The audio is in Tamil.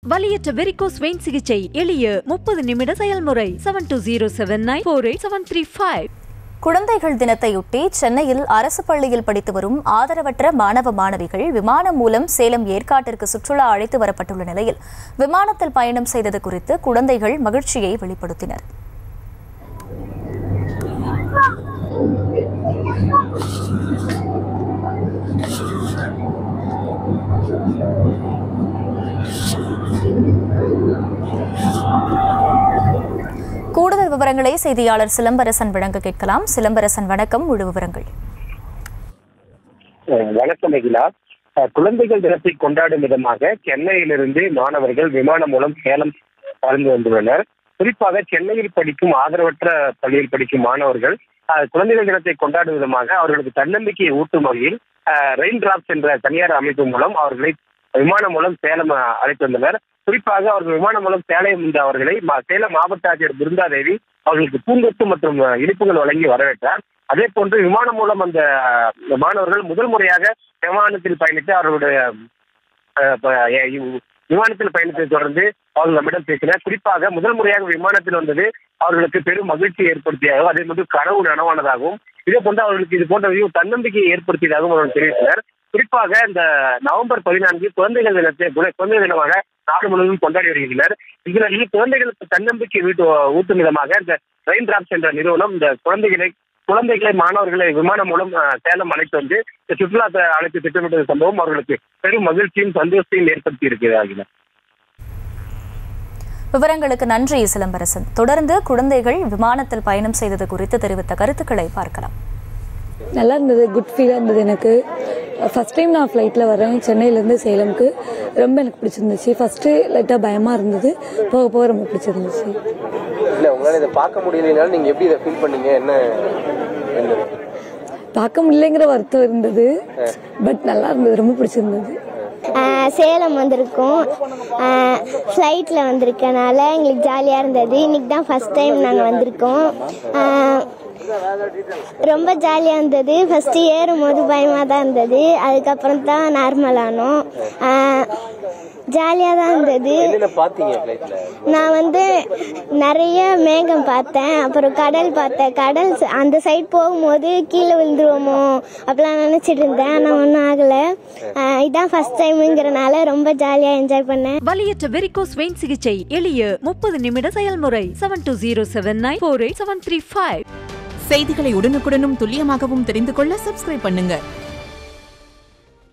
வலியற்ற வெரிகோஸ் வெயின் சிகிச்சை எளிய முப்பது நிமிட செயல்முறை seven two zero seven nine four eight seven three five குழந்தைகள் தினத்தையொட்டி சென்னையில் அரசு பள்ளியில் படித்து வரும் ஆதரவற்ற மாணவ மாணவிகள் விமானம் மூலம் சேலம் ஏற்காட்டிற்கு சுற்றுலா அழைத்து வரப்பட்டுள்ள நிலையில் விமானத்தில் பயணம் செய்தது குறித்து குழந்தைகள் மகிழ்ச்சியை வெளிப்படுத்தினர் கூடுதல் விவரங்களை செய்தியாளர் சிலம்பரசன் வழங்க கேட்கலாம் சிலம்பரசன் வணக்கம் முழு விவரங்கள் அஹ் வணக்கம் அகிலா அஹ் குழந்தைகள் தினத்தை கொண்டாடும் விதமாக சென்னையிலிருந்து மாணவர்கள் விமானம் மூலம் சேலம் பறந்து வந்துள்ளனர் குறிப்பாக சென்னையில் படிக்கும் ஆதரவற்ற பள்ளியில் படிக்கும் மாணவர்கள் அஹ் குழந்தைகள் தினத்தை கொண்டாடும் விதமாக அவர்களுக்கு தன்னம்பிக்கையை ஊட்டும் வகையில் ரெயின் டிராப்ஸ் என்ற தனியார் அமைப்பு மூலம் அவர்களை விமானம் மூலம் சேலம் அஹ், அழைத்து வந்தனர் குறிப்பாக அவர்கள் விமானம் மூலம் சேலம் வந்த அவர்களை ம- சேலம் மாவட்ட ஆட்சியர் பிருந்தாதேவி அவர்களுக்கு பூங்கொத்து மற்றும் அஹ், இனிப்புகள் வழங்கி வரவேற்றார் அதே போன்று விமானம் மூலம் அந்த அஹ், மாணவர்கள் முதல் முறையாக விமானத்தில் பயணித்து அவர்களுடைய அஹ், ப- எ- இவ்- விமானத்தில் பயணித்ததை தொடர்ந்து அவர்கள் நம்மிடம் பேசினர் குறிப்பாக முதல் முறையாக விமானத்தில் வந்தது அவர்களுக்கு பெரும் மகிழ்ச்சி ஏற்படுத்தியதாகவும் அதே போன்று கனவு நனவானதாகவும் இதே போன்று அவர்களுக்கு இது போன்ற ஒரு தன்னம்பிக்கையை ஏற்படுத்தியதாகவும் அவர்கள் தெரிவித்தனர் குறிப்பாக இந்த நவம்பர் பதினான்கு குழந்தைகள் தினத்தை குழ- குழந்தைகள் தினமாக நாடு முழுவதும் கொண்டாடி வருகின்றனர் இதில் குழந்தைகளுக்கு தன்னம்பிக்கை வீட்டு ஊட்டும் விதமாக இந்த ரெயின் டிராப்ஸ் என்ற நிறுவனம் இந்த குழந்தைகளை குழந்தைகளை மாணவர்களை விமானம் மூலம் அஹ், சேலம் அழைத்து வந்து இந்த சுற்றுலா த- அழைத்து திட்டமிட்ட சம்பவம் அவர்களுக்கு பெரும் மகிழ்ச்சியும் சந்தோஷத்தையும் ஏற்படுத்தி இருக்கிறார்கள் விவரங்களுக்கு நன்றி சிலம்பரசன் தொடர்ந்து குழந்தைகள் விமானத்தில் பயணம் செய்தது குறித்து தெரிவித்த கருத்துக்களை பார்க்கலாம் நல்லா இருந்தது குட் ஃபீலாக இருந்தது எனக்கு ஃபர்ஸ்ட் டைம் நான் ஃப்ளைட்டில் வரேன் சென்னையிலேருந்து சேலம்க்கு ரொம்ப எனக்கு பிடிச்சிருந்துச்சு ஃபஸ்ட்டு லைட்டாக பயமாக இருந்தது போக போக ரொம்ப பிடிச்சிருந்துச்சு இல்ல உங்களால இதை பார்க்க முடியலைனாலும் நீங்க எப்படி இதை ஃபீல் பண்ணீங்க என்ன என்ன? பார்க்க முடியலைங்கிற வருத்தம் இருந்தது பட் நல்லா இருந்தது ரொம்ப பிடிச்சிருந்தது ஆஹ் சேலம் வந்திருக்கோம் ஃப்ளைட்டில் வந்திருக்கனால எங்களுக்கு ஜாலியாக இருந்தது இன்னைக்கு தான் ஃபஸ்ட் டைம் நாங்கள் வந்திருக்கோம் ஆஹ் ரொம்ப ஜாலியாக இருந்தது ஃபஸ்ட்டு ஏறும்போது பயமாக தான் இருந்தது அதுக்கப்புறம் தான் நார்மல் ஆனோம் ஜாலியாக தான் இருந்தது என்னென்ன பாத்தீங்க ஃபிளைட்ல நான் வந்து நிறைய மேகம் பார்த்தேன் அப்புறம் கடல் பார்த்தேன் கடல் ச- அந்த சைடு போகும்போது கீழே விழுந்துருவோமோ அப்படிலாம் நினச்சிட்டு இருந்தேன் ஆனால் ஒன்றும் ஆகலை இதான் ஃபஸ்ட் டைமுங்கிறனால ரொம்ப ஜாலியாக என்ஜாய் பண்ணேன் வலியற்ற வெரிகோஸ் வெயின் சிகிச்சை எளிய முப்பது நிமிட செயல்முறை seven two zero seven nine four eight seven three five செய்திகளை உடனுக்குடனும் துல்லியமாகவும் தெரிந்து கொள்ள சப்ஸ்கிரைப் பண்ணுங்க